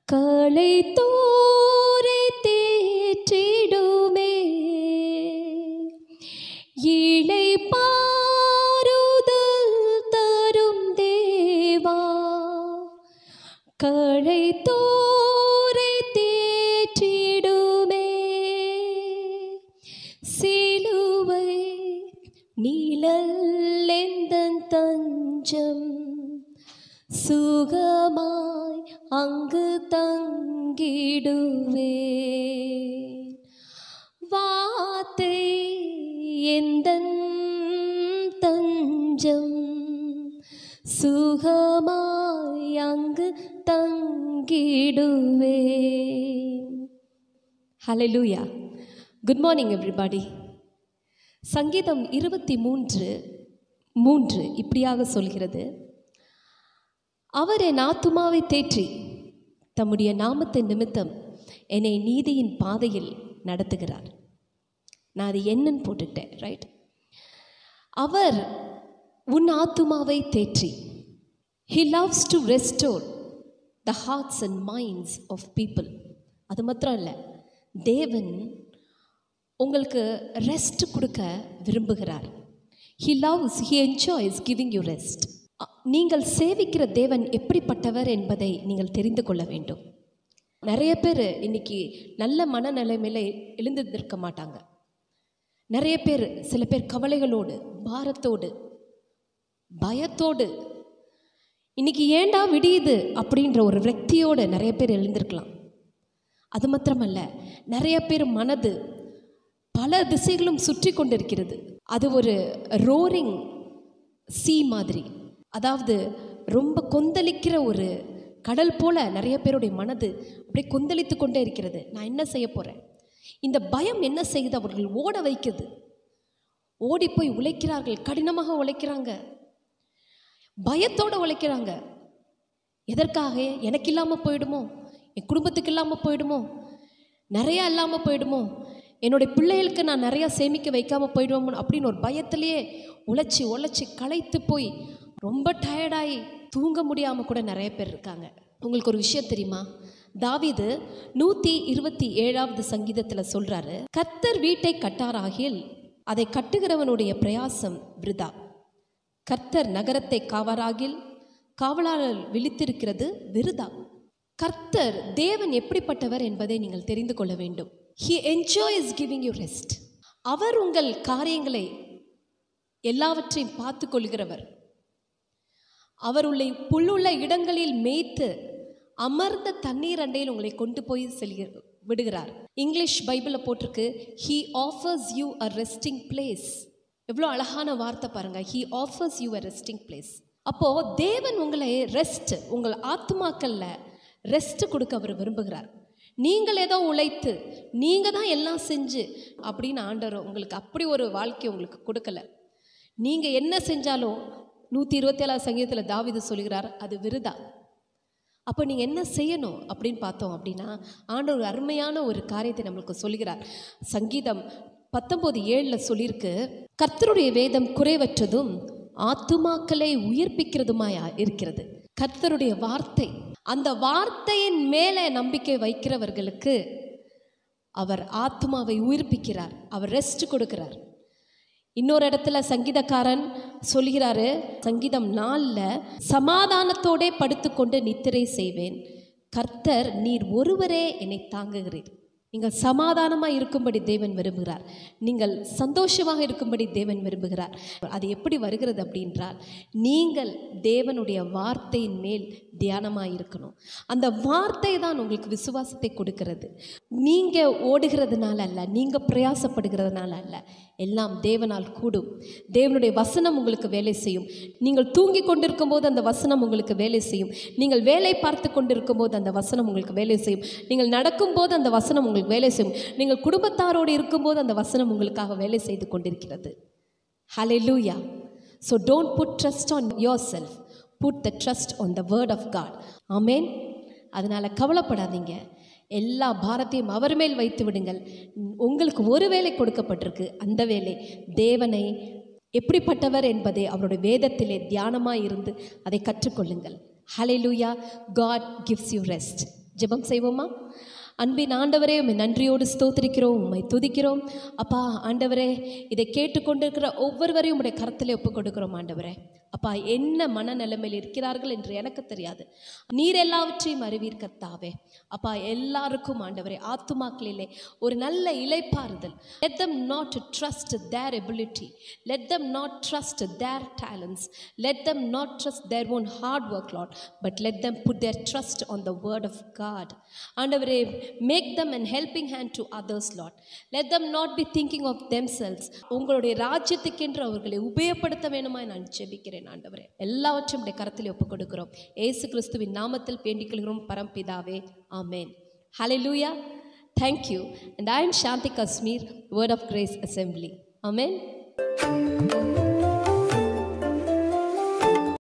களை தோரை தேற்றிடுமே இளை பாருதல் தரும் தேவா களை தோரை தேற்றிடுமே சிலுவை நீழலெந்தன் தஞ்சம் சுகமாய் அங்கு தங்கிடுவே வார்த்தை எந்தன் தஞ்சம் சுகமாய் அங்கு தங்கிடுவே ஹalleluya குட் மார்னிங் எவ்ரிபாடி சங்கீதம் இருபத்தி மூன்று மூன்று இப்படியாக சொல்கிறது அவர் என் ஆத்துமாவை தேற்றி தம்முடைய நாமத்தின் நிமித்தம் என்னை நீதியின் பாதையில் நடத்துகிறார் நான் அது என்னன்னு போட்டுட்டேன் ரைட் அவர் உன் ஆத்துமாவை தேற்றி he loves to restore the hearts and minds of people அது மாத்திரம் இல்லை தேவன் உங்களுக்கு ரெஸ்ட் கொடுக்க விரும்புகிறார் he loves he enjoys giving you rest நீங்கள் சேவிக்கிற தேவன் எப்படிப்பட்டவர் என்பதை நீங்கள் தெரிந்து கொள்ள வேண்டும் நிறைய பேர் இன்னைக்கு நல்ல மனநிலைமையில எழுந்திருக்க மாட்டாங்க நிறைய பேர் சில பேர் கவலைகளோடு பாரத்தோடு பயத்தோடு இன்னைக்கு ஏண்டா விடியுது அப்படின்ற ஒரு விரக்தியோடு நிறைய பேர் எழுந்திருக்கலாம் அது மாத்திரமல்ல நிறைய பேர் மனது பல திசைகளும் சுற்றி கொண்டிருக்கிறது அது ஒரு ரோரிங் சீ மாதிரி அதாவது ரொம்ப கொந்தளிக்கிற ஒரு கடல் போல நிறைய பேருடைய மனது அப்படியே கொந்தளித்து கொண்டே இருக்கிறது நான் என்ன செய்ய போகிறேன் இந்த பயம் என்ன செய்யுது அவர்கள் ஓட வைக்குது ஓடி போய் உழைக்கிறார்கள் கடினமாக உழைக்கிறாங்க பயத்தோடு உழைக்கிறாங்க எதற்காக எனக்கு இல்லாமல் போயிடுமோ என் குடும்பத்துக்கு இல்லாமல் போயிடுமோ நிறையா இல்லாமல் போயிடுமோ என்னுடைய பிள்ளைகளுக்கு நான் நிறையா சேமிக்க வைக்காமல் போயிடுவோம் அப்படின்னு ஒரு பயத்திலேயே உழைச்சி உழைச்சி களைத்து போய் ரொம்ப டயர்டாகி தூங்க முடியாமல் கூட நிறைய பேர் இருக்காங்க உங்களுக்கு ஒரு விஷயம் தெரியுமா தாவீது நூற்றி இருபத்தி ஏழாவது சங்கீதத்தில் சொல்கிறாரு கத்தர் வீட்டை கட்டாராகில் அதை கட்டுகிறவனுடைய பிரயாசம் விருதா கர்த்தர் நகரத்தை காவராகில் காவலாளர் விழித்திருக்கிறது விருதா கர்த்தர் தேவன் எப்படிப்பட்டவர் என்பதை நீங்கள் தெரிந்து கொள்ள வேண்டும் he enjoys giving you rest அவர் உங்கள் காரியங்களை எல்லாவற்றையும் பார்த்து கொள்கிறவர் அவர் உள்ள புல்லுள்ள இடங்களில் மேய்த்து அமர்ந்த தண்ணீர் அண்டையில் உங்களை கொண்டு போய் செல்கிற விடுகிறார் இங்கிலீஷ் பைபிளில் போட்டிருக்கு he offers you a resting place எவ்வளோ அழகான வார்த்தை பாருங்க he offers you a resting place அப்போது தேவன் உங்களை ரெஸ்ட் உங்கள் ஆத்மாக்களில் ரெஸ்ட் கொடுக்க அவர் விரும்புகிறார் நீங்கள் ஏதோ உழைத்து நீங்கள் தான் எல்லாம் செஞ்சு அப்படின்னு ஆண்டவர் உங்களுக்கு அப்படி ஒரு வாழ்க்கை உங்களுக்கு கொடுக்கல நீங்கள் என்ன செஞ்சாலும் நூற்றி இருபத்தேழாவது சங்கீதத்தில் தாவிது சொல்கிறார் அது விருதா அப்போ நீங்கள் என்ன செய்யணும் அப்படின்னு பார்த்தோம் அப்படின்னா ஆண்டவர் ஒரு அருமையான ஒரு காரியத்தை நம்மளுக்கு சொல்கிறார் சங்கீதம் பத்தொம்போது ஏழில் சொல்லியிருக்கு கர்த்தருடைய வேதம் குறைவற்றதும் ஆத்துமாக்களை உயிர்ப்பிக்கிறதுமாய் இருக்கிறது கர்த்தருடைய வார்த்தை அந்த வார்த்தையின் மேலே நம்பிக்கை வைக்கிறவர்களுக்கு அவர் ஆத்மாவை உயிர்ப்பிக்கிறார் அவர் ரெஸ்ட் கொடுக்கிறார் இன்னொரு இடத்துல சங்கீதக்காரன் சொல்கிறாரு சங்கீதம் நாலில் சமாதானத்தோடே படுத்துக்கொண்டு நித்திரை செய்வேன் கர்த்தர் நீர் ஒருவரே என்னை தாங்குகிறீர் நீங்கள் சமாதானமாக இருக்கும்படி தேவன் விரும்புகிறார் நீங்கள் சந்தோஷமாக இருக்கும்படி தேவன் விரும்புகிறார் அது எப்படி வருகிறது அப்படின்றால் நீங்கள் தேவனுடைய வார்த்தையின் மேல் தியானமாக இருக்கணும் அந்த வார்த்தை தான் உங்களுக்கு விசுவாசத்தை கொடுக்கிறது நீங்கள் ஓடுகிறதுனால அல்ல நீங்கள் பிரயாசப்படுகிறதுனால அல்ல எல்லாம் தேவனால் கூடும் தேவனுடைய வசனம் உங்களுக்கு வேலை செய்யும் நீங்கள் தூங்கி கொண்டிருக்கும் போது அந்த வசனம் உங்களுக்கு வேலை செய்யும் நீங்கள் வேலை பார்த்து கொண்டிருக்கும் போது அந்த வசனம் உங்களுக்கு வேலை செய்யும் நீங்கள் நடக்கும்போது அந்த வசனம் உங்களுக்கு வேலை செய்யும் நீங்கள் குடும்பத்தாரோடு இருக்கும்போது அந்த வசனம் உங்களுக்காக வேலை செய்து கொண்டிருக்கிறது ஹalleluya so don't put trust on yourself put the trust on the word of God ஆமேன் அதனால் கவலைப்படாதீங்க எல்லா பாரத்தையும் அவர் மேல் வைத்து விடுங்கள் உங்களுக்கு ஒரு வேலை கொடுக்கப்பட்டிருக்கு அந்த வேலை தேவனை எப்படிப்பட்டவர் என்பதை அவருடைய வேதத்திலே தியானமாக இருந்து அதை கற்றுக்கொள்ளுங்கள் ஹalleluya காட் கிவ்ஸ் யூ ரெஸ்ட் ஜெபம் செய்வோமா அன்பின் ஆண்டவரே உம்மை நன்றியோடு ஸ்தோத்திரிக்கிறோம் உம்மை துதிக்கிறோம் அப்பா ஆண்டவரே இதை கேட்டுக்கொண்டிருக்கிற ஒவ்வொருவரையும் உம்முடைய கரத்திலே ஒப்புக் கொடுக்கிறோம் ஆண்டவரே அப்பா என்ன மனநிலைமையில் இருக்கிறார்கள் என்று எனக்கு தெரியாது நீர் எல்லாவற்றையும் அறிவீர் கர்த்தாவே அப்பா எல்லாருக்கும் ஆண்டவரே ஆத்துமாக்களிலே ஒரு நல்ல இலைப்பாறுதல் let them not trust their ability let them not trust their talents let them not trust their own hard work lord but let them put their trust on the word of god ஆண்டவரே make them an helping hand to others lord let them not be thinking of themselves உங்களுடைய ராஜ்யத்துக்கென்று அவர்களை உபயோகப்படுத்த வேணுமாய் நான் ஜெபிக்கிறேன் ஆண்டவரே எல்லாவற்றையும் உடைய கரத்தில் ஒப்புக் கொடுக்கிறோம் ஏசு கிறிஸ்துவின் நாமத்தில் வேண்டிக் கொள்கிறோம் பரம்பிதாவே ஆமென் ஹalleluya thank you and i am shanti kasmir word of grace assembly amen